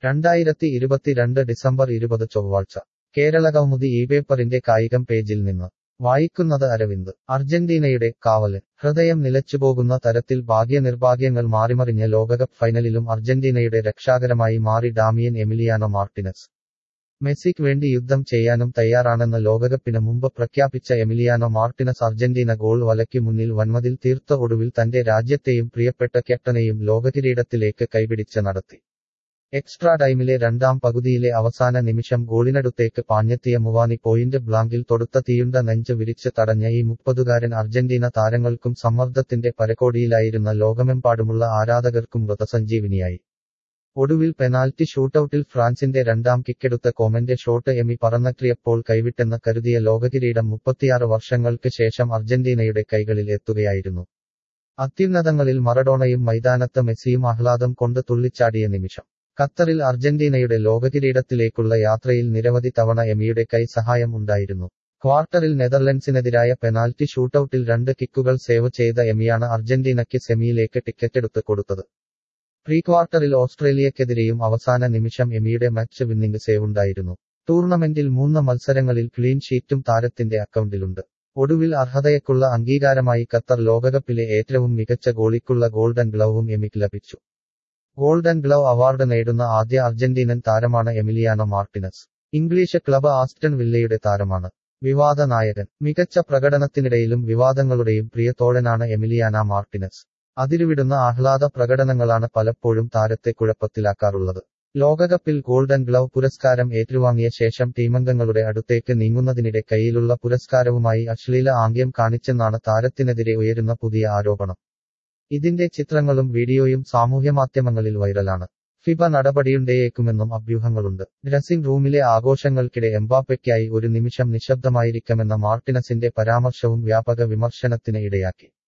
രണ്ടായിരത്തി ഇരുപത്തിരണ്ട് ഡിസംബർ ഇരുപത് ചൊവ്വാഴ്ച കേരള കൗമുദി ഈ പേപ്പറിന്റെ കായികം പേജിൽ നിന്ന് വായിക്കുന്നത് അരവിന്ദ് അർജന്റീനയുടെ കാവല് ഹൃദയം നിലച്ചുപോകുന്ന തരത്തിൽ ഭാഗ്യനിർഭാഗ്യങ്ങൾ മാറിമറിഞ്ഞ ലോകകപ്പ് ഫൈനലിലും അർജന്റീനയുടെ രക്ഷാകരമായി മാറി ഡാമിയൻ എമിലിയാനോ മാർട്ടിനസ് മെസ്സിക്ക് വേണ്ടി യുദ്ധം ചെയ്യാനും തയ്യാറാണെന്ന് ലോകകപ്പിന് മുമ്പ് പ്രഖ്യാപിച്ച എമിലിയാനോ മാർട്ടിനസ് അർജന്റീന ഗോൾ വലയ്ക്ക് മുന്നിൽ വൻമതിൽ തീർത്ത ഒടുവിൽ തന്റെ രാജ്യത്തെയും പ്രിയപ്പെട്ട ക്യാപ്റ്റനെയും ലോകകിരീടത്തിലേക്ക് കൈപിടിച്ച് നടത്തി എക്സ്ട്രാ ടൈമിലെ രണ്ടാം പകുതിയിലെ അവസാന നിമിഷം ഗോളിനടുത്തേക്ക് പാഞ്ഞെത്തിയ മുവാനി പോയിന്റ് ബ്ലാങ്കിൽ തൊടുത്ത തീയുണ്ട നെഞ്ച് വിരിച്ച് തടഞ്ഞ ഈ മുപ്പതുകാരൻ അർജന്റീന താരങ്ങൾക്കും സമ്മർദ്ദത്തിന്റെ പരകോടിയിലായിരുന്ന ലോകമെമ്പാടുമുള്ള ആരാധകർക്കും മൃതസഞ്ജീവിനിയായി ഒടുവിൽ പെനാൽറ്റി ഷൂട്ടൌട്ടിൽ ഫ്രാൻസിന്റെ രണ്ടാം കിക്കെടുത്ത കോമന്റെ ഷോട്ട് എമി പറന്നക്രിയപ്പോൾ കൈവിട്ടെന്ന് കരുതിയ ലോകകിരീടം മുപ്പത്തിയാറ് വർഷങ്ങൾക്ക് ശേഷം അർജന്റീനയുടെ കൈകളിൽ എത്തുകയായിരുന്നു അത്യുന്നതങ്ങളിൽ മറഡോണയും മൈതാനത്ത് മെസ്സിയും ആഹ്ലാദം കൊണ്ട് തുള്ളിച്ചാടിയ നിമിഷം ഖത്തറിൽ അർജന്റീനയുടെ ലോകകിരീടത്തിലേക്കുള്ള യാത്രയിൽ നിരവധി തവണ എമിയുടെ കൈ സഹായം ഉണ്ടായിരുന്നു ക്വാർട്ടറിൽ നെതർലൻഡ്സിനെതിരായ പെനാൽറ്റി ഷൂട്ടൌട്ടിൽ രണ്ട് കിക്കുകൾ സേവ് ചെയ്ത എമിയാണ് അർജന്റീനയ്ക്ക് സെമിയിലേക്ക് ടിക്കറ്റെടുത്ത് കൊടുത്തത് പ്രീ ക്വാർട്ടറിൽ ഓസ്ട്രേലിയക്കെതിരെയും അവസാന നിമിഷം എമിയുടെ മാച്ച് വിന്നിംഗ് സേവുണ്ടായിരുന്നു ടൂർണമെന്റിൽ മൂന്ന് മത്സരങ്ങളിൽ ക്ലീൻ ഷീറ്റും താരത്തിന്റെ അക്കൗണ്ടിലുണ്ട് ഒടുവിൽ അർഹതയ്ക്കുള്ള അംഗീകാരമായി ഖത്തർ ലോകകപ്പിലെ ഏറ്റവും മികച്ച ഗോളിക്കുള്ള ഗോൾഡൻ ഗ്ലൗവും എമിക്ക് ലഭിച്ചു ഗോൾഡൻ ഗ്ലൗ അവാർഡ് നേടുന്ന ആദ്യ അർജന്റീനൻ താരമാണ് Emiliano Martinez English club Aston വില്ലയുടെ താരമാണ് വിവാദ നായകൻ മികച്ച പ്രകടനത്തിനിടയിലും വിവാദങ്ങളുടെയും പ്രിയത്തോഴനാണ് എമിലിയാന മാർട്ടിനസ് അതിരുവിടുന്ന ആഹ്ലാദ പ്രകടനങ്ങളാണ് പലപ്പോഴും താരത്തെ കുഴപ്പത്തിലാക്കാറുള്ളത് ലോകകപ്പിൽ ഗോൾഡൻ ഗ്ലൗ പുരസ്കാരം ഏറ്റുവാങ്ങിയ ശേഷം ടീമംഗങ്ങളുടെ അടുത്തേക്ക് നീങ്ങുന്നതിനിടെ കയ്യിലുള്ള പുരസ്കാരവുമായി അശ്ലീല ആംഗ്യം കാണിച്ചെന്നാണ് താരത്തിനെതിരെ ഉയരുന്ന പുതിയ ആരോപണം ഇതിന്റെ ചിത്രങ്ങളും വീഡിയോയും സാമൂഹ്യമാധ്യമങ്ങളിൽ വൈറലാണ് ഫിബ നടപടിയുണ്ടേയേക്കുമെന്നും അഭ്യൂഹങ്ങളുണ്ട് ഡ്രസ്സിംഗ് റൂമിലെ ആഘോഷങ്ങൾക്കിടെ എംബാപ്പയ്ക്കായി ഒരു നിമിഷം നിശബ്ദമായിരിക്കുമെന്ന മാർട്ടിനസിന്റെ പരാമർശവും വ്യാപക വിമർശനത്തിന് ഇടയാക്കി